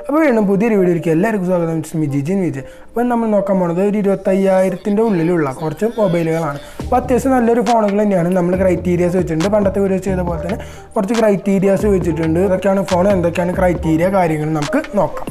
അപ്പോൾ വീണ്ടും പുതിയൊരു വീഡിയോയിലേക്ക് എല്ലാവർക്കും സ്വാഗതം മി ജിജിൻ വിജയ് അപ്പോൾ നമ്മൾ നോക്കാൻ പോണത് ഒരു ഇരുപത്തയ്യായിരത്തിൻ്റെ ഉള്ളിലുള്ള കുറച്ച് മൊബൈലുകളാണ് അപ്പോൾ അത്യാവശ്യം നല്ലൊരു ഫോണുകൾ തന്നെയാണ് നമ്മൾ ക്രൈറ്റീരിയാസ് വെച്ചിട്ടുണ്ട് പണ്ടത്തെ വീഡിയോ ചെയ്ത പോലെ തന്നെ കുറച്ച് ക്രൈറ്റീരിയാസ് വെച്ചിട്ടുണ്ട് ഇതൊക്കെയാണ് ഫോൺ എന്തൊക്കെയാണ് ക്രൈറ്റീരിയ കാര്യങ്ങൾ നമുക്ക് നോക്കാം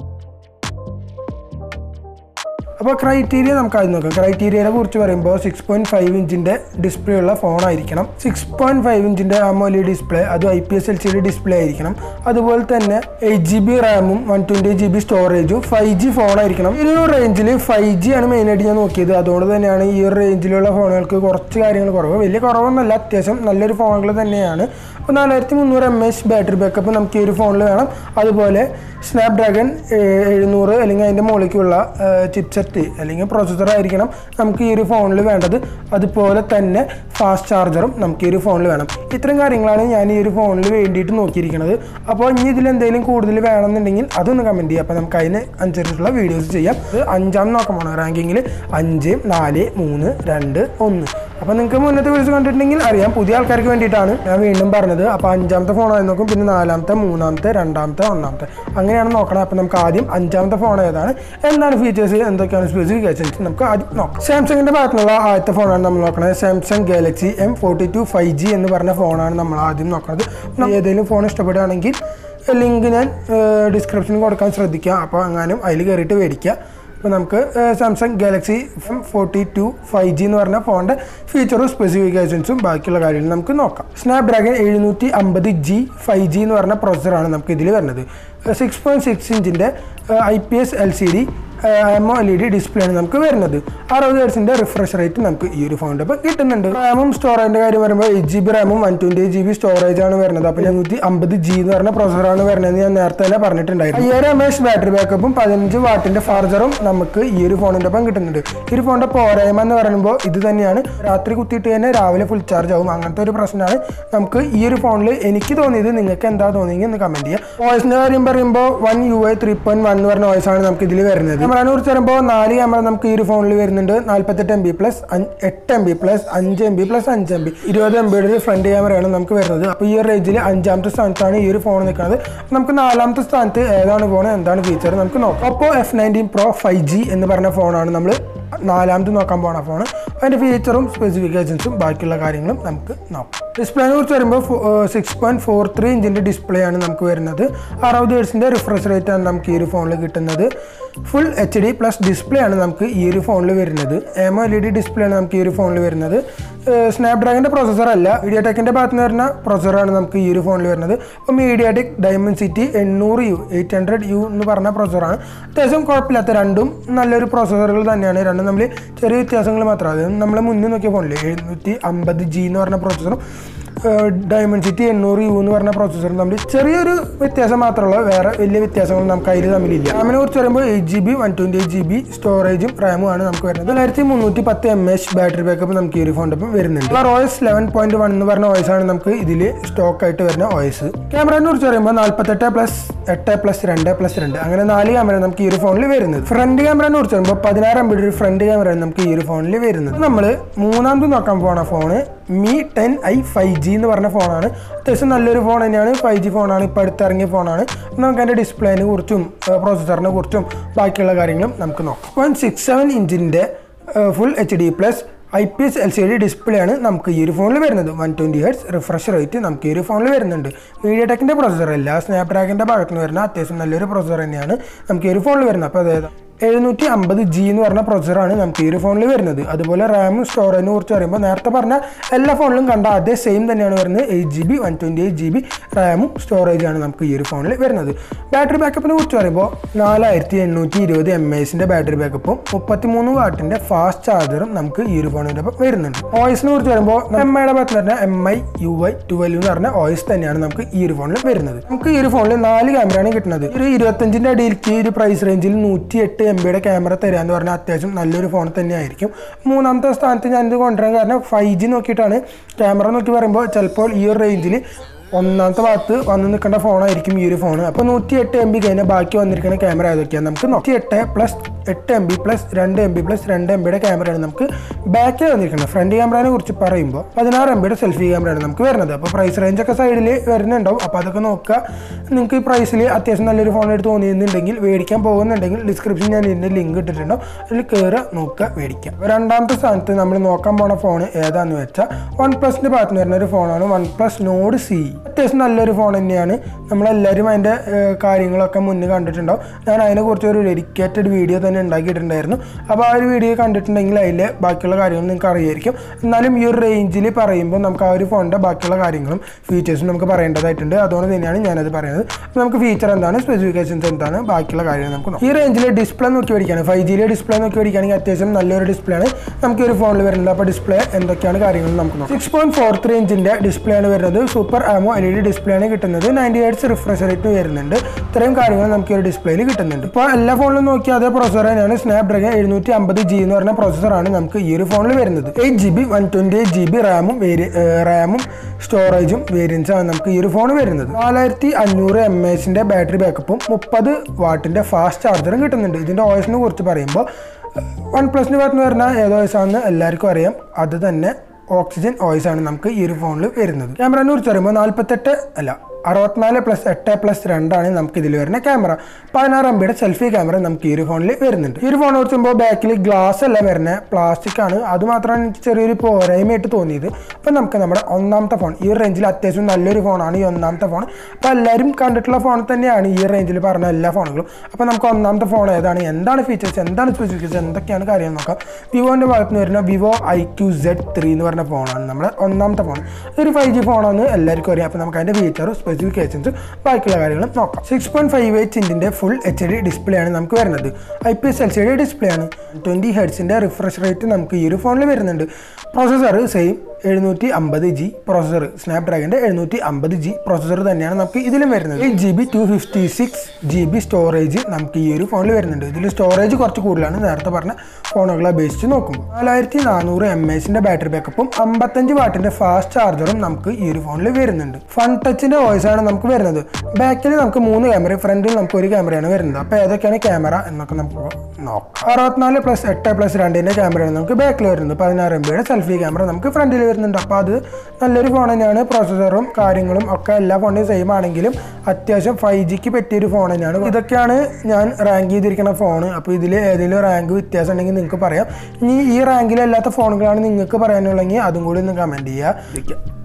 അപ്പോൾ ക്രൈറ്റീരിയ നമുക്ക് ആദ്യം നോക്കാം ക്രൈറ്റീരിയയെ കുറിച്ച് പറയുമ്പോൾ സിക്സ് പോയിന്റ് ഫൈവ് ഇഞ്ചിൻ്റെ ഡിസ്പ്ലേ ഉള്ള ഫോൺ ആയിരിക്കണം സിക്സ് പോയിന്റ് ഫൈവ് ഇഞ്ചിൻ്റെ അമോലി ഡിസ്പ്ലേ അതും ഐ പി എസ് എൽ സിയുടെ ഡിസ്പ്ലേ ആയിരിക്കണം അതുപോലെ തന്നെ എയ്റ്റ് ജി ബി റാമും വൺ ട്വൻറ്റി ജി ബി സ്റ്റോറേജും ഫൈവ് ജി ഫോൺ ആയിരിക്കണം ഈ ഒരു റേഞ്ചിൽ ഫൈവ് ജി ആണ് മെയിനായിട്ട് ഞാൻ നോക്കിയത് അതുകൊണ്ട് തന്നെയാണ് ഈ ഒരു റേഞ്ചിലുള്ള ഫോണുകൾക്ക് കുറച്ച് കാര്യങ്ങൾ കുറവ് വലിയ കുറവൊന്നുമല്ല അത്യാവശ്യം നല്ലൊരു ഫോണുകൾ തന്നെയാണ് അപ്പോൾ നാലായിരത്തി മുന്നൂറ് എം എച്ച് ബാറ്ററി ബാക്കപ്പ് നമുക്ക് ഈ ഒരു ഫോണിൽ വേണം അതുപോലെ സ്നാപ്ഡ്രാഗൺ എഴുന്നൂറ് അല്ലെങ്കിൽ അതിൻ്റെ മുകളിലേക്കുള്ള ചിപ്സെറ്റ് അല്ലെങ്കിൽ പ്രൊസസ്സർ ആയിരിക്കണം നമുക്ക് ഈ ഒരു ഫോണിൽ വേണ്ടത് അതുപോലെ തന്നെ ഫാസ്റ്റ് ചാർജറും നമുക്ക് ഈ ഒരു ഫോണിൽ വേണം ഇത്രയും കാര്യങ്ങളാണ് ഞാൻ ഈ ഒരു ഫോണിൽ വേണ്ടിയിട്ട് നോക്കിയിരിക്കുന്നത് അപ്പോൾ ഇനി ഇതിൽ എന്തെങ്കിലും കൂടുതൽ വേണമെന്നുണ്ടെങ്കിൽ അതൊന്ന് കമൻറ്റ് ചെയ്യുക അപ്പോൾ നമുക്ക് അതിന് അനുസരിച്ചുള്ള വീഡിയോസ് ചെയ്യാം ഇത് അഞ്ചാം നോക്കാൻ പോകണം റാങ്കിങ്ങിൽ അഞ്ച് നാല് മൂന്ന് രണ്ട് ഒന്ന് അപ്പോൾ നിങ്ങൾക്ക് മുന്നത്തെ വീഡിയോസ് കണ്ടിട്ടുണ്ടെങ്കിൽ അറിയാം പുതിയ ആൾക്കാർക്ക് വേണ്ടിയിട്ടാണ് ഞാൻ വീണ്ടും പറഞ്ഞത് അപ്പോൾ അഞ്ചാമത്തെ ഫോണായി നോക്കും പിന്നെ നാലാമത്തെ മൂന്നാമത്തെ രണ്ടാമത്തെ ഒന്നാമത്തെ അങ്ങനെയാണ് നോക്കണം അപ്പോൾ നമുക്ക് ആദ്യം അഞ്ചാമത്തെ ഫോൺ ഏതാണ് എന്താണ് ഫീച്ചേഴ്സ് എന്തൊക്കെയാണ് സ്പെസിഫിക്കേഷൻസ് നമുക്ക് ആദ്യം നോക്കാം സാംസങ്ങിൻ്റെ ഭാഗത്തുള്ള ആദ്യത്തെ ഫോണാണ് നമ്മൾ നോക്കുന്നത് Samsung Galaxy M forty two five G എന്ന് പറഞ്ഞ ഫോണാണ് നമ്മൾ ആദ്യം നോക്കുന്നത് ഏതെങ്കിലും ഫോൺ ഇഷ്ടപ്പെടുകയാണെങ്കിൽ ലിങ്ക് ഞാൻ ഡിസ്ക്രിപ്ഷനിൽ കൊടുക്കാൻ ശ്രദ്ധിക്കുക അപ്പോൾ എങ്ങാനും അതിൽ കയറിയിട്ട് മേടിക്കുക അപ്പോൾ നമുക്ക് Samsung Galaxy forty two five G എന്ന് പറഞ്ഞ ഫോണിൻ്റെ ഫീച്ചറും സ്പെസിഫിക്കേഷൻസും ബാക്കിയുള്ള കാര്യങ്ങൾ നമുക്ക് നോക്കാം സ്നാപ്ഡ്രാഗൺ എഴുന്നൂറ്റി അമ്പത് ജി ഫൈവ് ജി എന്ന് പറഞ്ഞ പ്രോസസ്സറാണ് നമുക്ക് ഇതിൽ വരുന്നത് സിക്സ് പോയിൻറ്റ് സിക്സ് ഇഞ്ചിൻ്റെ I P S L C D AMOLED display ആണ് നമുക്ക് വരുന്നത് അറുപത് ഹെർട്സിൻ്റെ റിഫ്രഷ് റേറ്റ് നമുക്ക് ഈ ഒരു ഫോണിൻ്റെ ഇപ്പോൾ കിട്ടുന്നുണ്ട് റാമും സ്റ്റോറേജിൻ്റെ കാര്യം പറയുമ്പോൾ എയ്റ്റ് ജി ബി റാമും one twenty G B storage ആണ് വരുന്നത് അപ്പോൾ നൂറ്റി അമ്പത് ജി എന്ന് പറഞ്ഞ പ്രോസസ്സറാണ് വരുന്നത് ഞാൻ നേരത്തെ തന്നെ പറഞ്ഞിട്ടുണ്ടായിരുന്നു അയ്യായിരം എം എച്ച് ബാറ്ററി ബാക്കപ്പും പതിനഞ്ച് വാട്ടിൻ്റെ ചാർജറും നമുക്ക് ഈ ഒരു ഫോണിൻ്റെ ഒപ്പം കിട്ടുന്നുണ്ട് ഈ ഒരു ഫോണിൻ്റെ പോരായ്മ എന്ന് പറയുമ്പോൾ ഇത് തന്നെയാണ് രാത്രി കുത്തിയിട്ട് തന്നെ രാവിലെ ഫുൾ ചാർജ് ആവും അങ്ങനത്തെ ഒരു പ്രശ്നമാണ് നമുക്ക് ഈ ഒരു ഫോണിൽ എനിക്ക് തോന്നിയത് നിങ്ങൾക്ക് എന്താ തോന്നിയെങ്കിൽ ഒന്ന് കമൻറ്റ് ചെയ്യുക വോയിസിൻ്റെ കാര്യം പറയുമ്പോൾ one U I three point one എന്ന് പറഞ്ഞ വോയിസ് ആണ് നമുക്ക് ഇതിൽ വരുന്നത് ക്യാമറയെ കുറിച്ച് പറയുമ്പോൾ നാല് ക്യാമറ നമുക്ക് ഈ ഒരു ഫോണിൽ വരുന്നുണ്ട് നാൽപ്പത്തെട്ട് എം ബി പ്ലസ് എട്ട് എം ബി പ്ലസ് അഞ്ച് എം ബി പ്ലസ് അഞ്ച് എം ബി ഇരുപത് എം ബിയുടെ ഫ്രണ്ട് ക്യാമറയാണ് നമുക്ക് വരുന്നത് അപ്പോൾ ഈ ഒരു റേഞ്ചിൽ അഞ്ചാമത്തെ സ്ഥാനത്താണ് ഈ ഒരു ഫോൺ നിൽക്കുന്നത് നമുക്ക് നാലാമത്തെ സ്ഥാനത്ത് ഏതാണ് ഫോൺ എന്താണ് ഫീച്ചർ നമുക്ക് നോക്കാം Oppo F nineteen pro five G എന്ന് പറഞ്ഞ ഫോണാണ് നമ്മൾ നാലാമത് നോക്കാൻ പോണ ഫോൺ അതിൻ്റെ ഫീച്ചറും സ്പെസിഫിക്കേഷൻസും ബാക്കിയുള്ള കാര്യങ്ങളും നമുക്ക് നോക്കാം ഡിസ്പ്ലേനെ കുറിച്ച് വരുമ്പോൾ സിക്സ് പോയിൻറ്റ് ഫോർ ത്രീ ഇഞ്ചിൻ്റെ ഡിസ്പ്ലേ ആണ് നമുക്ക് വരുന്നത് അറുപത് ഹേഴ്സിൻ്റെ റിഫ്രഷ് റേറ്റ് ആണ് നമുക്ക് ഈ ഒരു ഫോണിൽ കിട്ടുന്നത് full H D plus display ആണ് നമുക്ക് ഈ ഒരു ഫോണിൽ വരുന്നത് AMOLED display ആണ് നമുക്ക് ഈ ഒരു ഫോണിൽ വരുന്നത് സ്നാപ്ഡ്രാഗൻ്റെ പ്രോസസ്സർ അല്ല മീഡിയ ടെക്കിൻ്റെ ഭാഗത്ത് നിന്ന് വരുന്ന പ്രോസസ്സറാണ് നമുക്ക് ഈ ഒരു ഫോണിൽ വരുന്നത് അപ്പോൾ മീഡിയ ടെക് ഡയമണ്ട് സിറ്റി എണ്ണൂറ് യു എയ്റ്റ് ഹൺഡ്രഡ് യു എന്ന് പറഞ്ഞ പ്രോസസ്സറാണ് അത്യാവശ്യം കുഴപ്പമില്ലാത്ത രണ്ടും നല്ലൊരു പ്രോസസ്സറുകൾ തന്നെയാണ് രണ്ടും തമ്മിൽ ചെറിയ വ്യത്യാസങ്ങൾ മാത്രമാണ് അത് നമ്മൾ മുന്നേ നോക്കിയ ഫോണിൽ എഴുന്നൂറ്റി അമ്പത് ജി എന്ന് പറഞ്ഞ പ്രോസസ്സറും ഡയമണ്ട് സിറ്റി എണ്ണൂറ് യു എന്ന് പറഞ്ഞ പ്രോസസ്സറും തമ്മിൽ ചെറിയൊരു വ്യത്യാസം മാത്രമുള്ള വേറെ വലിയ വ്യത്യാസങ്ങൾ നമുക്ക് അതിൽ തമ്മിലില്ല റാമിനെ കുറിച്ച് പറയുമ്പോൾ eight G B one twenty eight G B സ്റ്റോറേജും റാമും ആണ് നമുക്ക് വരുന്നത് തൊള്ളായിരത്തി മുന്നൂറ്റി പത്ത് എം എച്ച് ബാറ്ററി ബാക്കപ്പ് നമുക്ക് ഈ ഒരു ഫോണിൻ്റെ ഒപ്പം വരുന്നുണ്ട് ഓയസ് ലെവൻ പോയിന്റ് വൺ എന്ന് പറഞ്ഞ ഓയസ് ആണ് നമുക്ക് ഇതിൽ സ്റ്റോക്ക് ആയിട്ട് വരുന്ന ഓയസ് ക്യാമറയെ കുറിച്ച് പറയുമ്പോൾ നാൽപ്പത്തെട്ട് പ്ലസ് എട്ട് പ്ലസ് രണ്ട് പ്ലസ് രണ്ട് അങ്ങനെ നാല് ക്യാമറ നമുക്ക് ഈ ഒരു ഫോണിൽ വരുന്നത് ഫ്രണ്ട് ക്യാമറയെ കുറിച്ച് പറയുമ്പോൾ പതിനാറ് എം ബിയുടെ ഒരു ഫ്രണ്ട് ക്യാമറ നമുക്ക് ഈ ഒരു ഫോണിൽ വരുന്നത് നമ്മൾ മൂന്നാമത് നോക്കാൻ പോണ phone Mi ten I five G എന്ന് പറഞ്ഞ ഫോണാണ് അത്യാവശ്യം നല്ലൊരു ഫോൺ തന്നെയാണ് ഫൈവ് ജി ഫോണാണ് ഇപ്പോൾ അടുത്തിറങ്ങിയ ഫോണാണ് നമുക്ക് അതിൻ്റെ ഡിസ്പ്ലേനെ കുറിച്ചും പ്രോസസ്സറിനെ കുറിച്ചും ബാക്കിയുള്ള കാര്യങ്ങളും നമുക്ക് നോക്കാം വൺ സിക്സ് സെവൻ ഇഞ്ചിൻ്റെ full H D plus I P S L C D display ആണ് നമുക്ക് ഈ ഒരു ഫോണിൽ വരുന്നത് one twenty hertz refresh rate നമുക്ക് ഈ ഒരു ഫോണിൽ വരുന്നുണ്ട് മീഡിയ ടെക്കിൻ്റെ പ്രോസസ്സർ അല്ല സ്നാപ്ഡ്രാഗൻ്റെ ഭാഗത്ത് നിന്ന് വരുന്ന അത്യാവശ്യം നല്ലൊരു പ്രോസസ്സർ തന്നെയാണ് നമുക്ക് ഈ ഒരു ഫോണിൽ വരുന്നത് അപ്പോൾ അതായത് എഴുന്നൂറ്റി അമ്പത് ജി എന്ന് പറഞ്ഞ പ്രൊസസ്സറാണ് നമുക്ക് ഈ ഒരു ഫോണിൽ വരുന്നത് അതുപോലെ റാമും സ്റ്റോറേജിനെ കുറിച്ച് പറയുമ്പോൾ നേരത്തെ പറഞ്ഞ എല്ലാ ഫോണിലും കണ്ട അതേ സെയിം തന്നെയാണ് വരുന്നത് eight G B one twenty eight G B റാമും സ്റ്റോറേജാണ് നമുക്ക് ഈ ഒരു ഫോണിൽ വരുന്നത് ബാറ്ററി ബാക്കപ്പിനെ കുറിച്ച് പറയുമ്പോൾ നാലായിരത്തി എണ്ണൂറ്റി ഇരുപത് എം എസിൻ്റെ ബാറ്ററി ബാക്കപ്പും മുപ്പത്തിമൂന്ന് വാട്ടിൻ്റെ ഫാസ്റ്റ് ചാർജറും നമുക്ക് ഈ ഒരു ഫോണിൻ്റെ ഒപ്പം വരുന്നുണ്ട് ഓയിസിനെ കുറിച്ച് പറയുമ്പോൾ എം ഐയുടെ ഭാഗത്ത് പറഞ്ഞ M I U I twelve എന്ന് പറഞ്ഞ ഓയിസ് തന്നെയാണ് നമുക്ക് ഈ ഒരു ഫോണിൽ വരുന്നത് നമുക്ക് ഈ ഒരു ഫോണിൽ നാല് ക്യാമറയാണ് കിട്ടുന്നത് ഒരു ഇരുപത്തഞ്ചിൻ്റെ അടിയിലേക്ക് ഈ ഒരു പ്രൈസ് റേഞ്ചിൽ നൂറ്റി എട്ട് എം ബിയുടെ ക്യാമറ തരാന്ന് പറഞ്ഞാൽ അത്യാവശ്യം നല്ലൊരു ഫോൺ തന്നെയായിരിക്കും മൂന്നാമത്തെ സ്ഥാനത്ത് ഞാനിത് കൊണ്ടുവരാൻ കാരണം ഫൈവ് ജി നോക്കിയിട്ടാണ് ക്യാമറ നോക്കി പറയുമ്പോൾ ചിലപ്പോൾ ഈ ഒരു റേഞ്ചിൽ ഒന്നാമത്തെ ഭാഗത്ത് വന്ന് നിൽക്കേണ്ട ഫോണായിരിക്കും ഈ ഒരു ഫോൺ അപ്പോൾ നൂറ്റി എട്ട് എം ബി കഴിഞ്ഞാൽ ബാക്കി വന്നിരിക്കുന്ന ക്യാമറ ഏതൊക്കെയാണ് നമുക്ക് നൂറ്റി എട്ട് പ്ലസ് എട്ട് എം ബി പ്ലസ് രണ്ട് എം ബി പ്ലസ് രണ്ട് എം ബിയുടെ ക്യാമറയാണ് നമുക്ക് ബാക്കിൽ വന്നിരിക്കുന്നത് ഫ്രണ്ട് ക്യാമറയെ കുറിച്ച് പറയുമ്പോൾ പതിനാറ് എം ബിയുടെ സെൽഫി ക്യാമറയാണ് നമുക്ക് വരുന്നത് അപ്പോൾ പ്രൈസ് റേഞ്ച് ഒക്കെ സൈഡിൽ വരുന്നുണ്ടാവും അപ്പോൾ അതൊക്കെ നോക്കുക നിങ്ങൾക്ക് ഈ പ്രൈസിൽ അത്യാവശ്യം നല്ലൊരു ഫോൺ എടുത്ത് തോന്നിയിരുന്നുണ്ടെങ്കിൽ മേടിക്കാൻ പോകുന്നുണ്ടെങ്കിൽ ഡിസ്ക്രിപ്ഷൻ ഞാൻ ഇതിൻ്റെ ലിങ്ക് ഇട്ടിട്ടുണ്ടാവും അതിൽ കയറുക നോക്കുക മേടിക്കാം രണ്ടാമത്തെ സ്ഥാനത്ത് നമ്മൾ നോക്കാൻ പോണ ഫോൺ ഏതാന്ന് വെച്ചാൽ വൺ പ്ലസിൻ്റെ ഭാഗത്ത് നിന്ന് വരുന്ന ഒരു ഫോണാണ് വൺ പ്ലസ് നോഡ് സി അത്യാവശ്യം നല്ലൊരു ഫോൺ തന്നെയാണ് നമ്മളെല്ലാവരും അതിൻ്റെ ഏഹ്, കാര്യങ്ങളൊക്കെ മുന്നേ കണ്ടിട്ടുണ്ടാവും ഞാൻ അതിനെക്കുറിച്ച് ഒരു ഡെഡിക്കേറ്റഡ് വീഡിയോ തന്നെ ഉണ്ടാക്കിയിട്ടുണ്ടായിരുന്നു അപ്പോൾ ആ ഒരു വീഡിയോ കണ്ടിട്ടുണ്ടെങ്കിൽ അതിലെ ബാക്കിയുള്ള കാര്യങ്ങൾ നിങ്ങൾക്ക് അറിയായിരിക്കും എന്നാലും ഈ ഒരു റേഞ്ചിൽ പറയുമ്പോൾ നമുക്ക് ആ ഒരു ഫോണിൻ്റെ ബാക്കിയുള്ള കാര്യങ്ങളും ഫീച്ചേഴ്സും നമുക്ക് പറയേണ്ടതായിട്ടുണ്ട് അതുകൊണ്ട് തന്നെയാണ് ഞാനത് പറയുന്നത് അപ്പോൾ നമുക്ക് ഫീച്ചർ എന്താണ് സ്പെസിഫിക്കേഷൻസ് എന്താണ് ബാക്കിയുള്ള കാര്യങ്ങൾ നമുക്ക് നോക്കാം ഈ റേഞ്ചിൽ ഡിസ്പ്ലേ നോക്കി മേടിക്കുകയാണ് ഫൈവ് ജിയിലെ ഡിസ്പ്ലേ നോക്കി മേടിക്കുകയാണെങ്കിൽ അത്യാവശ്യം നല്ലൊരു ഡിസ്പ്ലേ ആണ് നമുക്ക് ഈ ഒരു ഫോണിൽ വരുന്നത് അപ്പോൾ ഡിസ്പ്ലേ എന്തൊക്കെയാണ് കാര്യങ്ങൾ നമുക്ക് നോക്കാം സിക്സ് പോയിന്റ് ഫോർ ത്രീ ഇഞ്ചിൻ്റെ ഡിസ്പ്ലേ ആണ് വരുന്നത് super AMOLED display ആണ് കിട്ടുന്നത് നയൻറ്റി എയ്റ്റ്സ് റിഫ്രഷ് റേറ്റ് വരുന്നുണ്ട് ഇത്രയും കാര്യങ്ങൾ നമുക്ക് ഈ ഒരു ഡിസ്പ്ലേയിൽ കിട്ടുന്നുണ്ട് ഇപ്പോൾ എല്ലാ ഫോണിലും നോക്കിയാൽ അതേ പ്രോസർ തന്നെയാണ് സ്നാപ് ഡ്രാഗൺ എഴുന്നൂറ്റി അമ്പത് ജി എന്ന് പറഞ്ഞ പ്രോസസ്സറാണ് നമുക്ക് ഈ ഒരു ഫോണിൽ വരുന്നത് eight G B one twenty eight G B റാമും വേരി റാമും സ്റ്റോറേജും വേരിയൻസും ആണ് നമുക്ക് ഈ ഒരു ഫോൺ വരുന്നത് നാലായിരത്തി അഞ്ഞൂറ് എം എച്ചിൻ്റെ ബാറ്ററി ബാക്കപ്പും മുപ്പത് വാട്ടിൻ്റെ ഫാസ്റ്റ് ചാർജറും കിട്ടുന്നുണ്ട് ഇതിൻ്റെ ഓയസിനെ കുറിച്ച് പറയുമ്പോൾ വൺ പ്ലസിന് ഭാഗത്ത് വരുന്ന ഏത് ഓയസ് ആണെന്ന് എല്ലാവർക്കും അറിയാം അത് തന്നെ ഓക്സിജൻ ഓയിസ് ആണ് നമുക്ക് ഈ ഒരു ഫോണിൽ വരുന്നത് ക്യാമറനെ കുറിച്ച് പറയുമ്പോൾ നാൽപ്പത്തെട്ട് അല്ല അറുപത്തിനാല് പ്ലസ് എട്ട് പ്ലസ് രണ്ടാണ് നമുക്ക് ഇതിൽ വരുന്ന ക്യാമറ പതിനാറ് എം ബിയുടെ സെൽഫി ക്യാമറ നമുക്ക് ഈ ഒരു ഫോണിൽ വരുന്നുണ്ട് ഈ ഒരു ഫോൺ വെച്ചുമ്പോൾ ബാക്കിൽ ഗ്ലാസ് അല്ല വരുന്നത് പ്ലാസ്റ്റിക് ആണ് അത് മാത്രമാണ് എനിക്ക് ചെറിയൊരു പോരായ്മയായിട്ട് തോന്നിയത് അപ്പം നമുക്ക് നമ്മുടെ ഒന്നാമത്തെ ഫോൺ ഈ ഒരു റേഞ്ചിൽ അത്യാവശ്യം നല്ലൊരു ഫോണാണ് ഈ ഒന്നാമത്തെ ഫോൺ അപ്പോൾ എല്ലാവരും കണ്ടിട്ടുള്ള ഫോൺ തന്നെയാണ് ഈ റേഞ്ചിൽ പറഞ്ഞ എല്ലാ ഫോണുകളും അപ്പോൾ നമുക്ക് ഒന്നാമത്തെ ഫോൺ ഏതാണ് എന്താണ് ഫീച്ചേഴ്സ് എന്താണ് സ്പെസിഫിക്കേഷൻ എന്തൊക്കെയാണ് കാര്യങ്ങൾ നോക്കാം വിവോൻ്റെ ഭാഗത്ത് നിന്ന് വരുന്ന Vivo I Q Z three എന്ന് പറഞ്ഞ ഫോണാണ് നമ്മുടെ ഒന്നാമത്തെ ഫോൺ ഇതൊരു ഫൈവ് ജി ഫോണാണ് എല്ലാവർക്കും അറിയാം അപ്പോൾ നമുക്ക് അതിൻ്റെ ഫീച്ചറും സ്പെസിഫിക്കേഷൻസും ബാക്കിയുള്ള കാര്യങ്ങളും നോക്കാം സിക്സ് പോയിന്റ് ഫൈവ് എയ്റ്റ് ഇഞ്ചിൻ്റെ ഫുൾ എച്ച് ഡി ഡിസ്പ്ലേ ആണ് നമുക്ക് വരുന്നത് I P S L C D display ആണ് ട്വൻറ്റി ഹെഡ്സിൻ്റെ റിഫ്രഷ് റേറ്റ് നമുക്ക് ഈ ഒരു ഫോണിൽ വരുന്നുണ്ട് പ്രോസസ്സർ സെയിം എഴുന്നൂറ്റി അമ്പത് ജി പ്രോസസ്സർ സ്നാപ് ഡ്രാഗൻ്റെ എഴുന്നൂറ്റി അമ്പത് ജി പ്രോസസ്സർ തന്നെയാണ് നമുക്ക് ഇതിലും വരുന്നത് eight G B two fifty six G B storage നമുക്ക് ഈ ഒരു ഫോണിൽ വരുന്നുണ്ട് ഇതിൽ സ്റ്റോറേജ് കുറച്ച് കൂടുതലാണ് നേരത്തെ പറഞ്ഞ ഫോണുകളെ അപേക്ഷിച്ച് നോക്കുമ്പോൾ നാലായിരത്തി നാനൂറ് എം എച്ചിൻ്റെ ബാറ്ററി ബാക്കപ്പും അമ്പത്തഞ്ച് വാട്ടിൻ്റെ ഫാസ്റ്റ് ചാർജറും നമുക്ക് ഈ ഒരു ഫോണിൽ വരുന്നുണ്ട് ഫൺ ടച്ചിൻ്റെ വോയിസ് ആണ് നമുക്ക് വരുന്നത് ബാക്കിൽ നമുക്ക് മൂന്ന് ക്യാമറ ഫ്രണ്ടിൽ നമുക്ക് ഒരു ക്യാമറയാണ് വരുന്നത് അപ്പോൾ ഏതൊക്കെയാണ് ക്യാമറ എന്നൊക്കെ നമുക്ക് നോക്കാം അറുപത്തിനാല് പ്ലസ് എട്ട് പ്ലസ് രണ്ടിൻ്റെ ക്യാമറയാണ് നമുക്ക് ബാക്കിൽ വരുന്നത് പതിനാറ് എം ബിയുടെ സെൽഫി ക്യാമറ നമുക്ക് ഫ്രണ്ടിൽ വരുന്നുണ്ട് അപ്പോൾ അത് നല്ലൊരു ഫോൺ തന്നെയാണ് പ്രോസസ്സറും കാര്യങ്ങളും ഒക്കെ എല്ലാ ഫോണിനും സെയിം ആണെങ്കിലും അത്യാവശ്യം ഫൈവ് ജിക്ക് പറ്റിയൊരു ഫോൺ തന്നെയാണ് ഇതൊക്കെയാണ് ഞാൻ റാങ്ക് ചെയ്തിരിക്കുന്ന ഫോൺ അപ്പോൾ ഇതിൽ ഏതെങ്കിലും റാങ്ക് വ്യത്യാസം ഉണ്ടെങ്കിൽ നിങ്ങൾക്ക് പറയാം ഇനി ഈ റാങ്കിലല്ലാത്ത ഫോണുകളാണ് നിങ്ങൾക്ക് പറയാനുള്ളെങ്കിൽ അതും കൂടി ഒന്ന് കമൻറ്റ് ചെയ്യുക